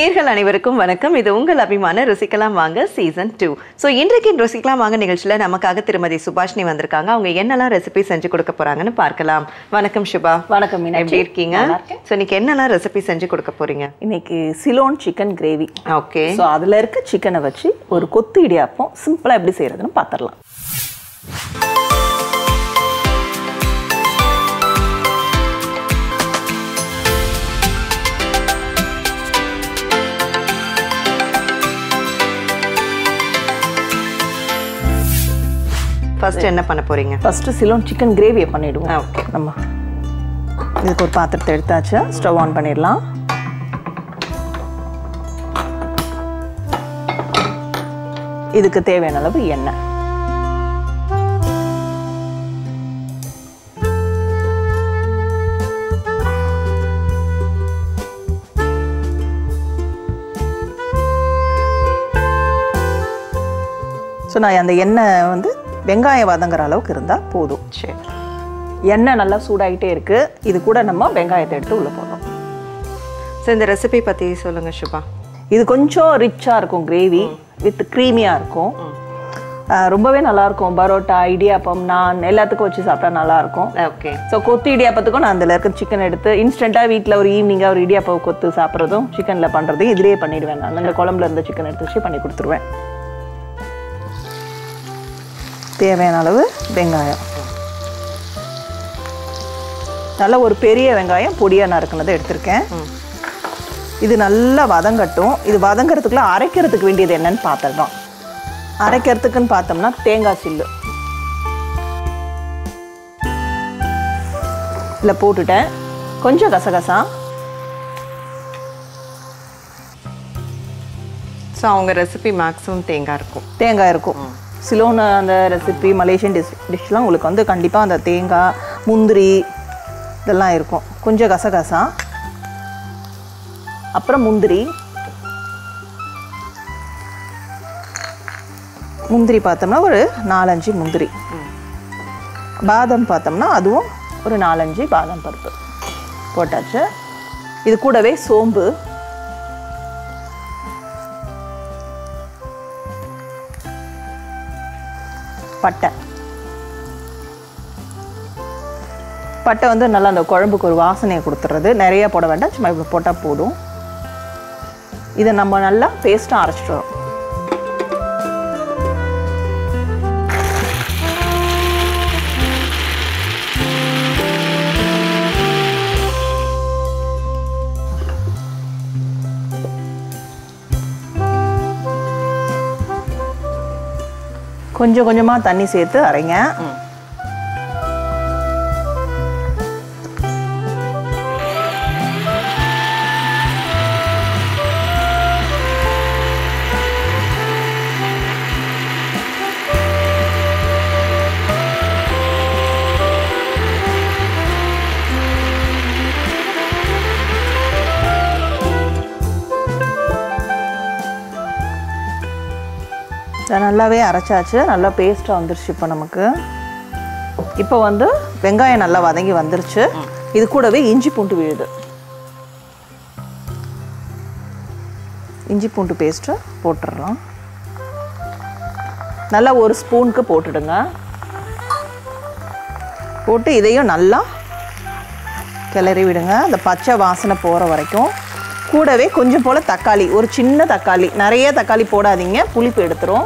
நேர்கள் அனைவருக்கும் வணக்கம் இது உங்கள் அபிமான ருசிக்கலாம் வாங்க சீசன் டூ ஸோ இன்றைக்கு ருசிக்கலாம் வாங்க நிகழ்ச்சியில் நமக்காக திருமதி சுபாஷினி வந்திருக்காங்க அவங்க என்னெல்லாம் ரெசிபி செஞ்சு கொடுக்க போறாங்கன்னு பார்க்கலாம் வணக்கம் சுபா வணக்கம் மீனாட்சி. எப்படி இருக்கீங்க நல்லா இருக்கேன். ஸோ இன்னைக்கு என்னெல்லாம் ரெசிபி செஞ்சு கொடுக்க போறீங்க இன்னைக்கு Ceylon chicken gravy okay so அதில் இருக்க சிக்கனை வச்சு ஒரு கொத்து இடியாப்பம் சிம்பிளாக எப்படி செய்யறதுன்னு பார்த்துடலாம் ஃபர்ஸ்ட் என்ன பண்ண போறீங்க ஃபஸ்ட்டு சிலோன் சிக்கன் கிரேவியை பண்ணிவிடுவோம் ஆ, okay. நம்ம இதுக்கு ஒரு பாத்திரத்தை எடுத்தாச்சு ஸ்டவ் ஆன் பண்ணிடலாம் இதுக்கு தேவையான அளவு எண்ணெய் ஸோ நான் அந்த எண்ணெய் வந்து வெங்காயம் வதங்குற அளவுக்கு இருந்தால் போதும் சரி எண்ணெய் நல்லா சூடாகிட்டே இருக்கு இது கூட நம்ம வெங்காயத்தை எடுத்து உள்ளே போடுறோம் ஸோ இந்த ரெசிபி பத்தி சொல்லுங்க சுபா இது கொஞ்சம் ரிச்சாக இருக்கும் கிரேவி வித் க்ரீமியாக இருக்கும் ஆஹ் ரொம்பவே நல்லா இருக்கும் பரோட்டா இடியாப்பம் நான் எல்லாத்துக்கும் வச்சு சாப்பிட்டா நல்லா இருக்கும் ஓகே ஸோ கொத்து இடியாப்பத்துக்கும் நான் அதில் இருக்க சிக்கன் எடுத்து இன்ஸ்டண்ட்டாக வீட்டில் ஒரு ஈவினிங்காக ஒரு இடியாப்பம் கொத்து சாப்பிட்றதும் சிக்கனில் பண்ணுறதையும் இதிலேயே பண்ணிடுவேன் நான் அந்த குழம்புல இருந்த சிக்கன் எடுத்து வச்சு பண்ணி கொடுத்துருவேன் தேவையான அளவு வெங்காயம் நல்ல ஒரு பெரிய வெங்காயம் பொடியாக நறுக்குனதை எடுத்திருக்கேன் இது நல்லா வதங்கட்டும் இது வதங்கறதுக்குள்ள அரைக்கிறதுக்கு வேண்டியது என்னன்னு பார்த்துடலாம் அரைக்கிறதுக்குன்னு பார்த்தோம்னா தேங்காய் சில்லு இதில் போட்டுட்டேன் கொஞ்சம் கசகசா ஸோ அவங்க ரெசிபி மேக்ஸிமம் தேங்காய் இருக்கும் தேங்காய் இருக்கும் சிலோன் அந்த ரெசிபி மலேசியன் டிஷ் டிஷ்லாம் உங்களுக்கு வந்து கண்டிப்பாக அந்த தேங்காய் முந்திரி இதெல்லாம் இருக்கும் கொஞ்சம் கசகசா அப்புறம் முந்திரி முந்திரி பார்த்தோம்னா ஒரு நாலஞ்சு முந்திரி பாதாம் பார்த்தோம்னா அதுவும் ஒரு நாலஞ்சு பாதாம் பருப்பு போட்டாச்சு இது கூடவே சோம்பு பட்டை பட்டை வந்து நல்லா அந்த குழம்புக்கு ஒரு வாசனையை கொடுத்துறது நிறைய போட வேண்டாம் சும்மா இப்படி போட்டால் போதும் இதை நம்ம நல்லா பேஸ்ட்டாக அரைச்சிட்டு வரோம் கொஞ்சம் கொஞ்சமாக தண்ணி சேர்த்து அரைங்க இதை நல்லாவே அரைச்சாச்சு நல்லா பேஸ்ட்டாக வந்துருச்சு இப்போ நமக்கு இப்போ வந்து வெங்காயம் நல்லா வதங்கி வந்துருச்சு இது கூடவே இஞ்சி பூண்டு விழுது இஞ்சி பூண்டு பேஸ்ட்டு போட்டுடலாம் நல்லா ஒரு ஸ்பூனுக்கு போட்டுடுங்க போட்டு இதையும் நல்லா கிளறி விடுங்க அந்த பச்சை வாசனை போகிற வரைக்கும் கூடவே கொஞ்சம் போல் தக்காளி ஒரு சின்ன தக்காளி நிறைய தக்காளி போடாதீங்க புளிப்பு எடுத்துரும்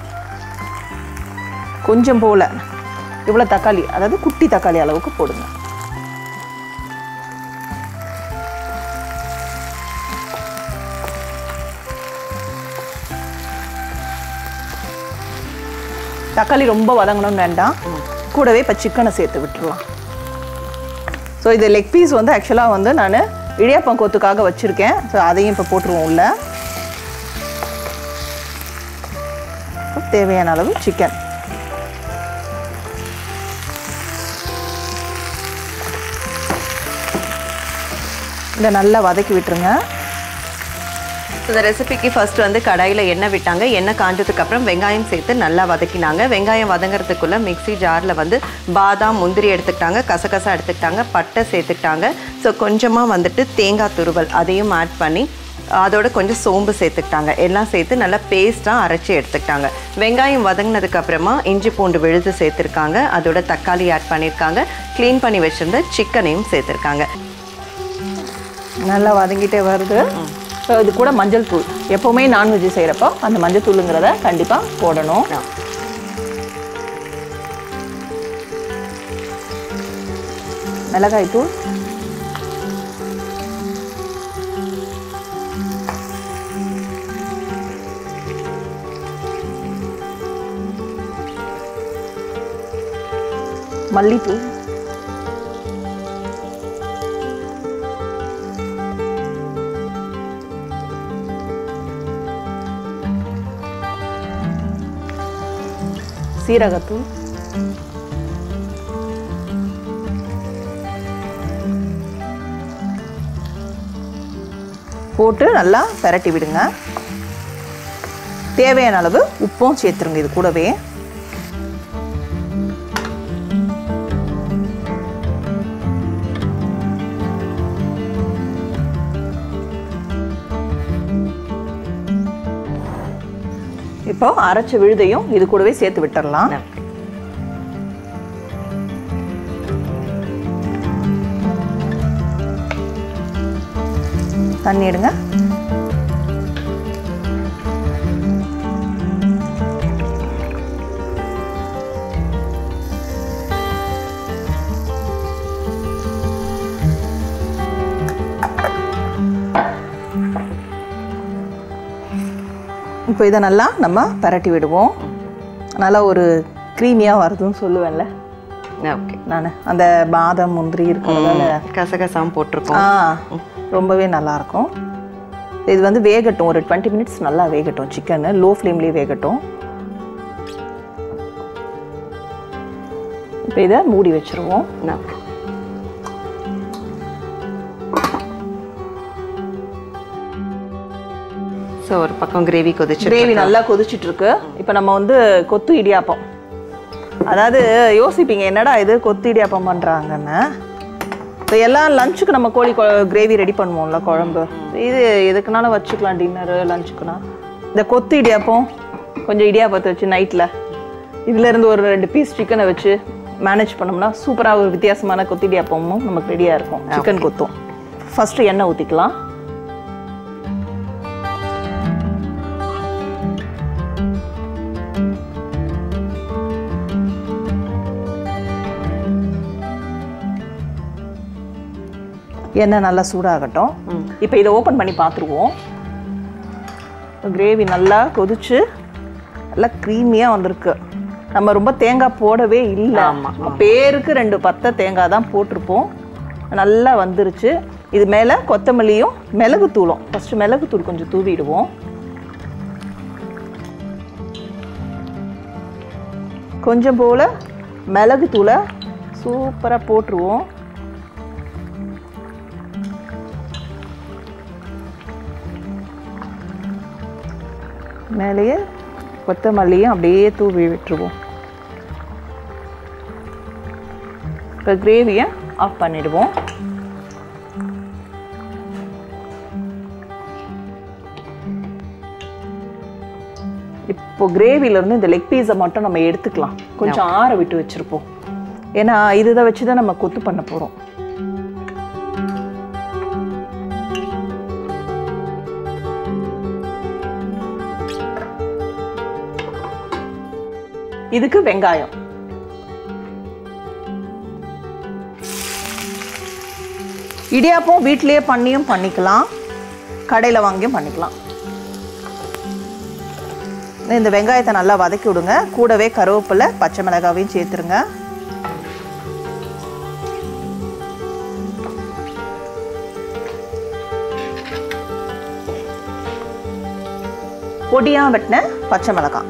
கொஞ்சம் போல் இவ்வளோ தக்காளி அதாவது குட்டி தக்காளி அளவுக்கு போடுங்க தக்காளி ரொம்ப வதங்கணும்னு வேண்டாம் கூடவே இப்போ சிக்கனை சேர்த்து விட்டுறலாம் ஸோ இது லெக் பீஸ் வந்து ஆக்சுவலாக வந்து நான் இடியாப்பம் கொத்துக்காக வச்சுருக்கேன் ஸோ அதையும் இப்போ போட்டுருவோம் உள்ள தேவையான அளவு சிக்கன் இதை நல்லா வதக்கி விட்டுருங்க இந்த ரெசிபிக்கு ஃபர்ஸ்ட் வந்து கடாயில் எண்ணெய் விட்டாங்க எண்ணெய் காஞ்சதுக்கு அப்புறம் வெங்காயம் சேர்த்து நல்லா வதக்கினாங்க வெங்காயம் வதங்குறதுக்குள்ள மிக்ஸி ஜாரில் வந்து பாதாம் முந்திரி எடுத்துக்கிட்டாங்க கசகசா எடுத்துக்கிட்டாங்க பட்டை சேர்த்துக்கிட்டாங்க ஸோ கொஞ்சமாக வந்துட்டு தேங்காய் துருவல் அதையும் ஆட் பண்ணி அதோட கொஞ்சம் சோம்பு சேர்த்துக்கிட்டாங்க எல்லாம் சேர்த்து நல்லா பேஸ்ட்டாக அரைச்சி எடுத்துக்கிட்டாங்க வெங்காயம் வதங்கினதுக்கு அப்புறமா இஞ்சி பூண்டு விழுது சேர்த்துருக்காங்க அதோட தக்காளி ஆட் பண்ணியிருக்காங்க க்ளீன் பண்ணி வச்சிருந்த சிக்கனையும் சேர்த்துருக்காங்க நல்லா வதங்கிட்டே வருது ஸோ இது கூட மஞ்சள் தூள் எப்போவுமே நான்வெஜ் செய்கிறப்போ அந்த மஞ்சள் தூளுங்கிறத கண்டிப்பாக போடணும் ஆ. மிளகாய் தூள் மல்லித்தூள் சீரகத்தூள் போட்டு நல்லா பெரட்டி விடுங்க தேவையான அளவு உப்பும் சேர்த்துருங்க இது கூடவே இப்போ அரைச்ச விழுதையும் இது கூடவே சேர்த்து விட்டுறலாம் ஓகே தண்ணி எடுங்க இப்போ இதை நல்லா நம்ம பரட்டி விடுவோம் நல்லா ஒரு க்ரீமியாக வருதுன்னு சொல்லுவேன்ல ஓகே நான் அந்த பாதாம் முந்திரி இருக்கிறதால கசகசாம் போட்டிருக்கோம் ஆ ரொம்பவே நல்லா இருக்கும் இது வந்து வேகட்டும் ஒரு டுவெண்ட்டி மினிட்ஸ் நல்லா வேகட்டும் சிக்கனு லோ ஃப்ளேம்லேயே வேகட்டும் இப்போ இதை மூடி வச்சிருவோம் ஓகே ஸோ ஒரு பக்கம் கிரேவி கொதிச்சு கிரேவி நல்லா கொதிச்சிட்டு இருக்கு இப்போ நம்ம வந்து கொத்து இடியாப்பம் அதாவது யோசிப்பீங்க என்னடா இது கொத்து இடியாப்பம் பண்ணுறாங்கன்னு இப்போ எல்லாம் லஞ்சுக்கு நம்ம கோழி கிரேவி ரெடி பண்ணுவோம்ல குழம்பு இது எதுக்குனாலும் வச்சுக்கலாம் டின்னரு லஞ்சுக்குனா இந்த கொத்து இடியாப்பம் கொஞ்சம் இடியாப்பத்தை வச்சு நைட்டில் இதுலேருந்து ஒரு ரெண்டு பீஸ் சிக்கனை வச்சு மேனேஜ் பண்ணோம்னா சூப்பராக ஒரு வித்தியாசமான கொத்து இடியாப்பமும் நமக்கு ரெடியாக இருக்கும் சிக்கன் கொத்தும் ஃபஸ்ட்டு எண்ணெய் ஊற்றிக்கலாம் எண்ணெய் நல்லா சூடாகட்டும் இப்போ இதை ஓப்பன் பண்ணி பார்த்துருவோம் கிரேவி நல்லா கொதிச்சு நல்லா க்ரீமியாக வந்திருக்கு நம்ம ரொம்ப தேங்காய் போடவே இல்லை ஆமா, பேருக்கு ரெண்டு பத்தை தேங்காய் தான் போட்டிருப்போம் நல்லா வந்துருச்சு இது மேலே கொத்தமல்லியும் மிளகுத்தூளும் ஃபஸ்ட்டு மிளகுத்தூள் கொஞ்சம் தூவிடுவோம் கொஞ்சம் போல் மிளகுத்தூளை சூப்பராக போட்டுருவோம் மேலேயே கொத்தமல்லியும் அப்படியே தூவி விட்டுருவோம் இப்போ கிரேவியை ஆஃப் பண்ணிடுவோம் இப்போ கிரேவிலேருந்து இந்த லெக் பீஸை மட்டும் நம்ம எடுத்துக்கலாம் கொஞ்சம் ஆற விட்டு வச்சுருப்போம் ஏன்னா இதை வச்சு தான் நம்ம கொத்து பண்ண போகிறோம் இதுக்கு வெங்காயம் இடியாப்பம் வீட்டிலேயே பண்ணியும் பண்ணிக்கலாம் கடையில் வாங்கியும் பண்ணிக்கலாம் இந்த வெங்காயத்தை நல்லா வதக்கி விடுங்க கூடவே கருவேப்பிலை பச்சை மிளகாவையும் சேர்த்துருங்க பொடியாக வெட்டின பச்சை மிளகாய்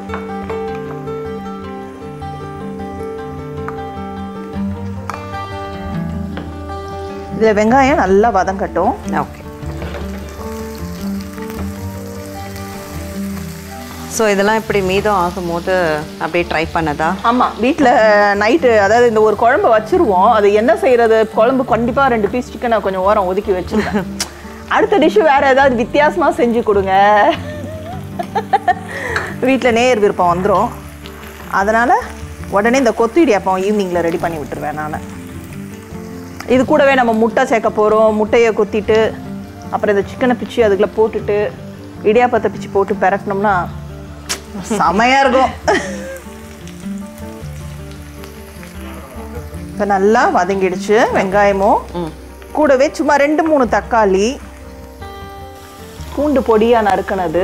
இதில் வெங்காயம் நல்லா வதங்கட்டும் ஓகே ஸோ இதெல்லாம் இப்படி மீதம் ஆகும்போது அப்படியே ட்ரை பண்ணதா ஆமாம் வீட்டில் நைட்டு அதாவது இந்த ஒரு குழம்பு வச்சிருவோம் அது என்ன செய்யறது குழம்பு கண்டிப்பாக ரெண்டு பீஸ் சிக்கனை கொஞ்சம் ஓரம் ஒதுக்கி வச்சிருக்கேன் அடுத்த டிஷ்ஷு வேற ஏதாவது வித்தியாசமா செஞ்சு கொடுங்க வீட்டில் நேர் விருப்பம் வந்துடும் அதனால உடனே இந்த கொத்து இடியாப்பம் ஈவினிங்கில் ரெடி பண்ணி விட்டுருவேன் நான் இது கூடவே நம்ம முட்டை சேர்க்க போகிறோம் முட்டையை கொத்திட்டு அப்புறம் இந்த சிக்கனை பிச்சு அதுக்குள்ள போட்டுட்டு இடியாப்பத்தை பிச்சு போட்டு பெரட்டினோம்னா செமையாக இருக்கும் இப்போ நல்லா வதங்கிடுச்சு வெங்காயமும் ம் கூடவே சும்மா ரெண்டு மூணு தக்காளி பூண்டு பொடியா நறுக்கினது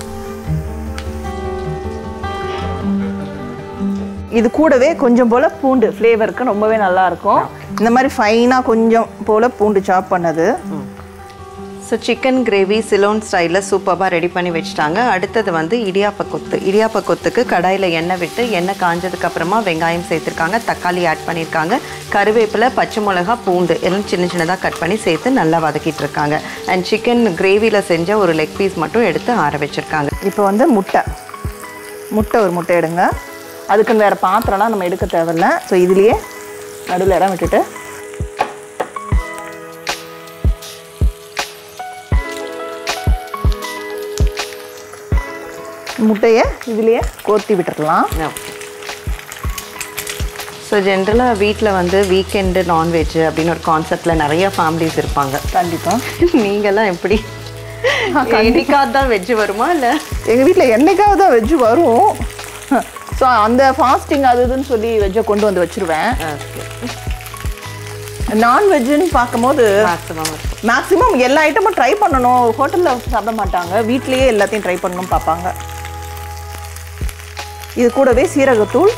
இது கூடவே கொஞ்சம் போல பூண்டு ஃப்ளேவருக்கு ரொம்பவே நல்லா இருக்கும் இந்த மாதிரி ஃபைனாக கொஞ்சம் போல பூண்டு சாப் பண்ணது ஸோ சிக்கன் கிரேவி சிலோன் ஸ்டைலில் சூப்பராக ரெடி பண்ணி வச்சுட்டாங்க அடுத்தது வந்து இடியாப்ப கொத்து இடியாப்ப கொத்துக்கு கடாயில் எண்ணெய் விட்டு எண்ணெய் காஞ்சதுக்கு அப்புறமா வெங்காயம் சேர்த்துருக்காங்க தக்காளி ஆட் பண்ணியிருக்காங்க கருவேப்பிலை பச்சை மிளகா பூண்டு எல்லாம் சின்ன சின்னதாக கட் பண்ணி சேர்த்து நல்லா வதக்கிட்டு இருக்காங்க அண்ட் சிக்கன் கிரேவியில் செஞ்ச ஒரு லெக் பீஸ் மட்டும் எடுத்து ஆற வச்சுருக்காங்க இப்போ வந்து முட்டை முட்டை ஒரு முட்டை எடுங்க அதுக்குன்னு வேறு பாத்திரம்லாம் நம்ம எடுக்க தேவையில்ல ஸோ இதுலேயே நடுவில் இடம் விட்டுட்டு முட்டையை இதுலேயே கோர்த்தி விட்டுறலாம் ஸோ ஜென்ரலாக வீட்டில் வந்து வீக்கெண்டு நான்வெஜ் அப்படின்னு ஒரு கான்செப்டில் நிறைய ஃபேமிலிஸ் இருப்பாங்க கண்டிப்பாக நீங்கெல்லாம் எப்படி என்னைக்காவது தான் வெஜ் வருமா இல்லை எங்கள் வீட்டில் என்னைக்காவது தான் வெஜ்ஜு வரும் ஸோ அந்த ஃபாஸ்டிங் அது இதுன்னு சொல்லி வெஜ்ஜை கொண்டு வந்து வச்சிருவேன் நான்வெஜ்ஜுன்னு பார்க்கும்போது மேக்ஸிமம் இருக்கும் மேக்ஸிமம் எல்லா ஐட்டமும் ட்ரை பண்ணணும் ஹோட்டலில் சாப்பிட மாட்டாங்க வீட்லேயே எல்லாத்தையும் ட்ரை பண்ணணும் பார்ப்பாங்க இது கூடவே சீரகத்தூள்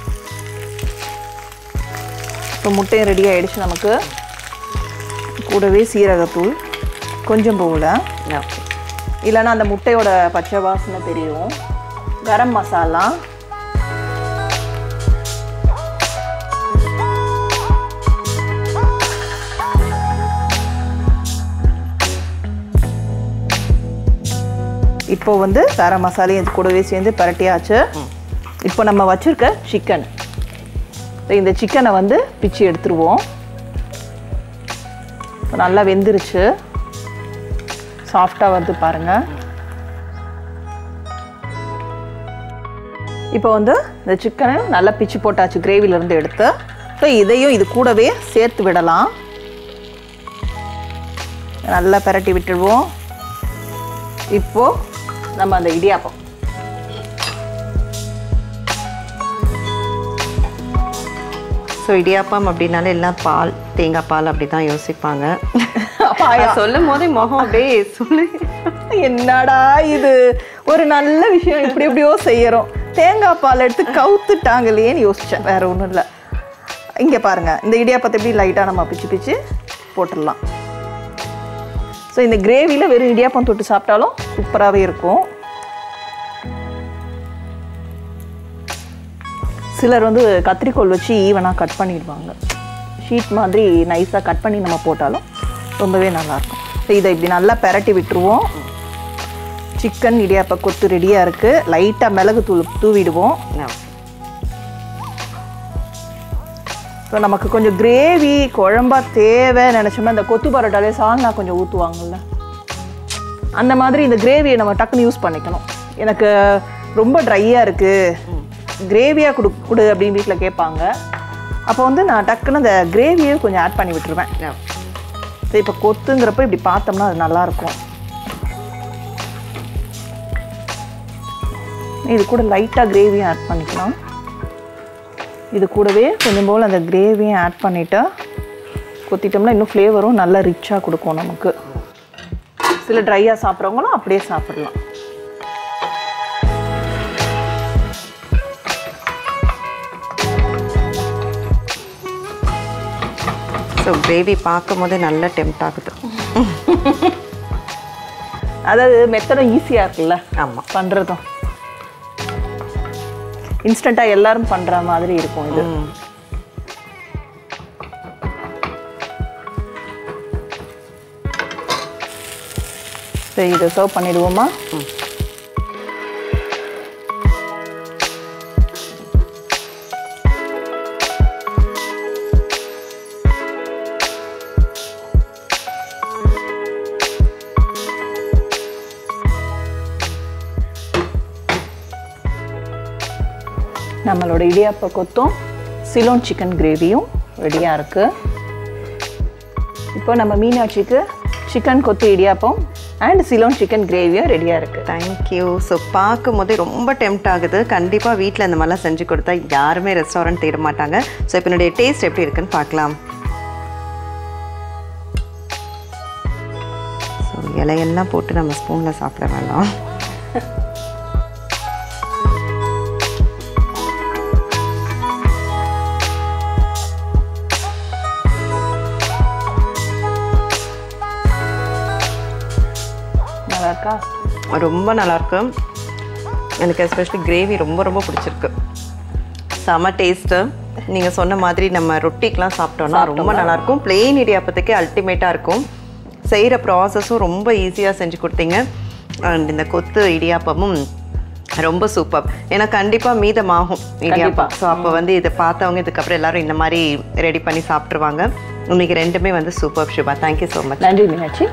இப்போ முட்டையும் ரெடி ஆயிடுச்சு நமக்கு கூடவே சீரகத்தூள் கொஞ்சம் போகல ஓகே இல்லைன்னா அந்த முட்டையோட பச்சை வாசனை தெரியும் கரம் மசாலா இப்போ வந்து கரம் மசாலையும் இது கூடவே சேர்ந்து பரட்டியாச்சு இப்போ நம்ம வச்சிருக்க சிக்கன் இந்த சிக்கனை வந்து பிச்சு எடுத்துருவோம் இப்போ நல்லா வெந்துருச்சு சாஃப்டாக வருது பாருங்க இப்போ வந்து இந்த சிக்கனை நல்லா பிச்சு போட்டாச்சு கிரேவில இருந்து எடுத்து ஸோ இதையும் இது கூடவே சேர்த்து விடலாம் நல்லா பிரட்டி விட்டுடுவோம் இப்போ நம்ம அந்த இடியாப்பம் ஸோ இடியாப்பம் அப்படின்னாலே எல்லாம் பால் தேங்காய் பால் அப்படி தான் யோசிப்பாங்க பாயா. சொல்லும் போதே முகம் அப்படியே சொல்லு என்னடா இது ஒரு நல்ல விஷயம் இப்படி எப்படியோ செய்யறோம் தேங்காய் பால் எடுத்து கவுத்துட்டாங்களேன்னு யோசிச்சேன் வேற ஒன்றும் இல்லை இங்கே பாருங்க இந்த இடியாப்பத்தை எப்படி லைட்டாக நம்ம பிச்சு பிச்சு போட்டுடலாம் ஸோ இந்த கிரேவியில் வெறும் இடியாப்பம் தொட்டு சாப்பிட்டாலும் சூப்பராகவே இருக்கும் சிலர் வந்து கத்திரிக்கோல் வச்சு ஈவனாக கட் பண்ணிடுவாங்க ஷீட் மாதிரி நைஸாக கட் பண்ணி நம்ம போட்டாலும் ரொம்பவே நல்லாயிருக்கும் ஸோ இதை இப்படி நல்லா பெரட்டி விட்டுருவோம் சிக்கன் இடியாப்ப கொத்து ரெடியாக இருக்குது லைட்டாக மிளகு தூள் தூவிடுவோம் ஸோ நமக்கு கொஞ்சம் கிரேவி குழம்பா தேவை நினச்சோம்னா இந்த கொத்து பரோட்டாலே சால்னா கொஞ்சம் ஊற்றுவாங்கல்ல அந்த மாதிரி இந்த கிரேவியை நம்ம டக்குன்னு யூஸ் பண்ணிக்கணும் எனக்கு ரொம்ப ட்ரையாக இருக்குது கிரேவியாக கொடு கொடு அப்படின்னு வீட்டில் கேட்பாங்க அப்போ வந்து நான் டக்குன்னு அந்த கிரேவியை கொஞ்சம் ஆட் பண்ணி விட்டுருவேன் சரி இப்போ கொத்துங்கிறப்ப இப்படி பார்த்தோம்னா அது நல்லாயிருக்கும் இது கூட லைட்டாக கிரேவியும் ஆட் பண்ணிக்கலாம் இது கூடவே கொஞ்சம் போல் அந்த கிரேவியும் ஆட் பண்ணிவிட்டு கொத்திட்டோம்னா இன்னும் ஃப்ளேவரும் நல்லா ரிச்சாக கொடுக்கும் நமக்கு சில ட்ரையாக சாப்பிட்றவங்களும் அப்படியே சாப்பிடலாம் ஸோ கிரேவி பார்க்கும் போதே நல்ல டெம்ட் ஆகுது அதாவது மெத்தடும் ஈஸியாக இருக்குல்ல ஆமாம் பண்ணுறதும் இன்ஸ்டண்ட்டாக எல்லாரும் பண்ணுற மாதிரி இருக்கும் இது சரி இதை சர்வ் பண்ணிடுவோமா நம்மளோட இடியாப்ப கொத்தும் சிலோன் சிக்கன் கிரேவியும் ரெடியாக இருக்குது இப்போ நம்ம மீனாட்சிக்கு chicken kothu idiyappam and Ceylon chicken கிரேவியும் ரெடியாக இருக்குது தேங்க்யூ ஸோ பார்க்கும் போதே ரொம்ப டெம்ட் ஆகுது கண்டிப்பாக வீட்டில் இந்த மாதிரிலாம் செஞ்சு கொடுத்தா யாருமே ரெஸ்டாரண்ட் தேட மாட்டாங்க ஸோ இப்போ என்னுடைய டேஸ்ட் எப்படி இருக்குன்னு பார்க்கலாம் ஸோ இலையெல்லாம் போட்டு நம்ம ஸ்பூனில் சாப்பிட வேணாம் நல்லா இருக்கா ரொம்ப நல்லாயிருக்கு எனக்கு எஸ்பெஷலி கிரேவி ரொம்ப ரொம்ப பிடிச்சிருக்கு செம டேஸ்ட்டு நீங்கள் சொன்ன மாதிரி நம்ம ரொட்டிக்கெலாம் சாப்பிட்டோன்னா ரொம்ப நல்லாயிருக்கும் பிளெயின் இடியாப்பத்துக்கே அல்டிமேட்டாக இருக்கும் செய்கிற ப்ராசஸும் ரொம்ப ஈஸியாக செஞ்சு கொடுத்தீங்க அண்ட் இந்த கொத்து இடியாப்பமும் ரொம்ப சூப்பர் ஏன்னா கண்டிப்பாக மீதமாகும் இடியாப்பம் ஸோ அப்போ வந்து இதை பார்த்தவங்க இதுக்கப்புறம் எல்லாரும் இந்த மாதிரி ரெடி பண்ணி சாப்பிட்ருவாங்க இன்னைக்கு ரெண்டுமே வந்து super Shiba thank you so much நன்றி மீனாட்சி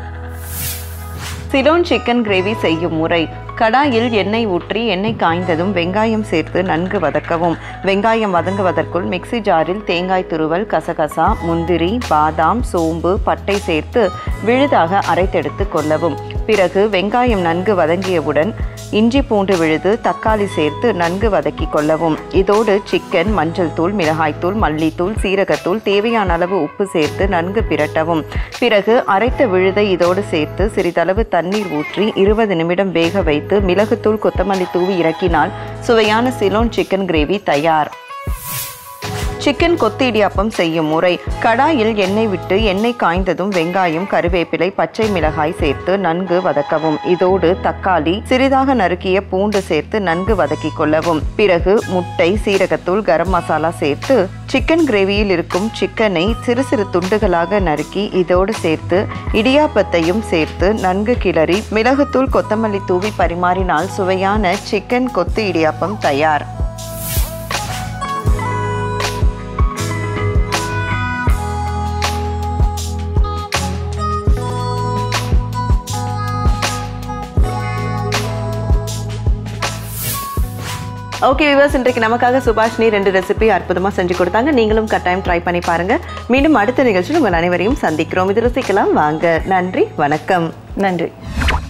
சிலோன் சிக்கன் கிரேவி செய்யும் முறை கடாயில் எண்ணெய் ஊற்றி எண்ணெய் காய்ந்ததும் வெங்காயம் சேர்த்து நன்கு வதக்கவும் வெங்காயம் வதங்குவதற்குள் மிக்ஸி ஜாரில் தேங்காய் துருவல் கசகசா முந்திரி பாதாம் சோம்பு பட்டை சேர்த்து விழுதாக அரைத்தெடுத்து கொள்ளவும் பிறகு வெங்காயம் நன்கு வதங்கியவுடன் இஞ்சி பூண்டு விழுது தக்காளி சேர்த்து நன்கு வதக்கி கொள்ளவும் இதோடு சிக்கன் மஞ்சள் தூள் மிளகாய்த்தூள் மல்லித்தூள் சீரகத்தூள் தேவையான அளவு உப்பு சேர்த்து நன்கு பிரட்டவும் பிறகு அரைத்த விழுதை இதோடு சேர்த்து சிறிதளவு தண்ணீர் ஊற்றி இருபது நிமிடம் வேக வைத்து மிளகுத்தூள் கொத்தமல்லி தூவி இறக்கினால் சுவையான சிலோன் சிக்கன் கிரேவி தயார் சிக்கன் கொத்து இடியாப்பம் செய்யும் முறை கடாயில் எண்ணெய் விட்டு எண்ணெய் காய்ந்ததும் வெங்காயம் கருவேப்பிலை பச்சை மிளகாய் சேர்த்து நன்கு வதக்கவும் இதோடு தக்காளி சிறிதாக நறுக்கிய பூண்டு சேர்த்து நன்கு வதக்கி கொள்ளவும் பிறகு முட்டை சீரகத்தூள் கரம் மசாலா சேர்த்து சிக்கன் கிரேவியில் இருக்கும் சிக்கனை சிறு சிறு துண்டுகளாக நறுக்கி இதோடு சேர்த்து இடியாப்பத்தையும் சேர்த்து நன்கு கிளறி மிளகுத்தூள் கொத்தமல்லி தூவி பரிமாறினால் சுவையான சிக்கன் கொத்து இடியாப்பம் தயார் ஓகே விவர்ஸ் இன்றைக்கு நமக்காக சுபாஷினி ரெண்டு ரெசிபி அற்புதமாக செஞ்சு கொடுத்தாங்க நீங்களும் கட்டாயம் ட்ரை பண்ணி பாருங்க மீண்டும் அடுத்த நிகழ்ச்சியில் உங்கள் அனைவரையும் சந்திக்கிறோம் இது ருசிக்கலாம் வாங்க நன்றி வணக்கம் நன்றி